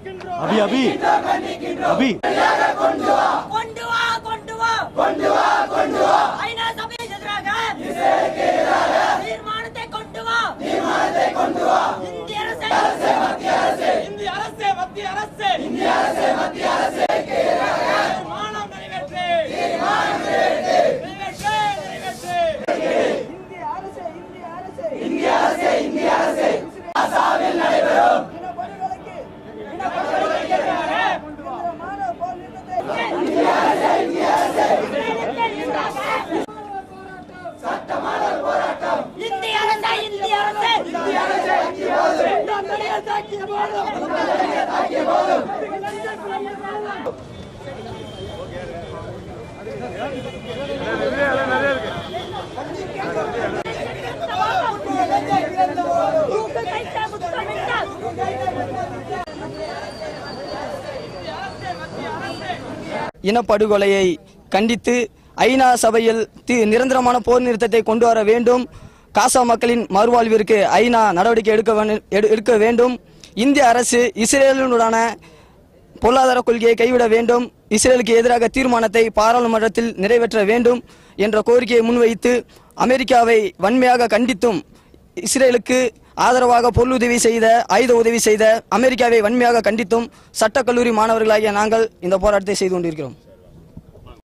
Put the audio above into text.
அபி அபி அபி கொண்டு வா கொண்டு வா கொண்டு வா கொண்டு வா ஐநா சபைக்கு எதிராக தீர்மானத்தை கொண்டு வா தீர்மானத்தை கொண்டு வா இந்திய அரசு மத்திய அரசு இந்திய அரசே மத்திய அரசே இந்திய அரசே மத்திய அரசே தீர்மானம் நிறைவேற்று தீர்மானம் நிறைவேற்று நிறைவேற்று இந்திய அரசு இந்திய அரசு இந்திய அரசு இந்திய அரசு ஆசாவில் நடைபெறும் இனப்படுகொலைக்கு இனப்படுகொலைக்கு எதிராக மாணவ போர் நிறுத்தத்தை இந்திய அரசு இந்திய அரசு இந்திய அரசு நம்முடைய தாக்கிய போதும் தூக்கு கைத்த முத்தமிட்டால் இனப்படுகொலையை கண்டித்து ஐநா சபையில் தி- நிரந்தரமான போர் நிறுத்தத்தை கொண்டு வர வேண்டும் காசா மக்களின் மறுவாழ்விற்கு ஐநா நடவடிக்கை எடுக்க வேண்டு- எடு- எடுக்க வேண்டும் இந்திய அரசு இஸ்ரேலுடனான பொருளாதார கொள்கையை கைவிட வேண்டும் இஸ்ரேலுக்கு எதிராக தீர்மானத்தை பாராளுமன்றத்தில் நிறைவேற்ற வேண்டும் என்ற கோரிக்கையை முன்வைத்து அமெரிக்காவை வன்மையாக கண்டித்தும் இஸ்ரேலுக்கு ஆதரவாக பொருளுதவி செய்த ஆயுத உதவி செய்த அமெரிக்காவை வன்மையாக கண்டித்தும் சட்டக்கல்லூரி மாணவர்களாகிய நாங்கள் இந்த போராட்டத்தை செய்து கொண்டிருக்கிறோம்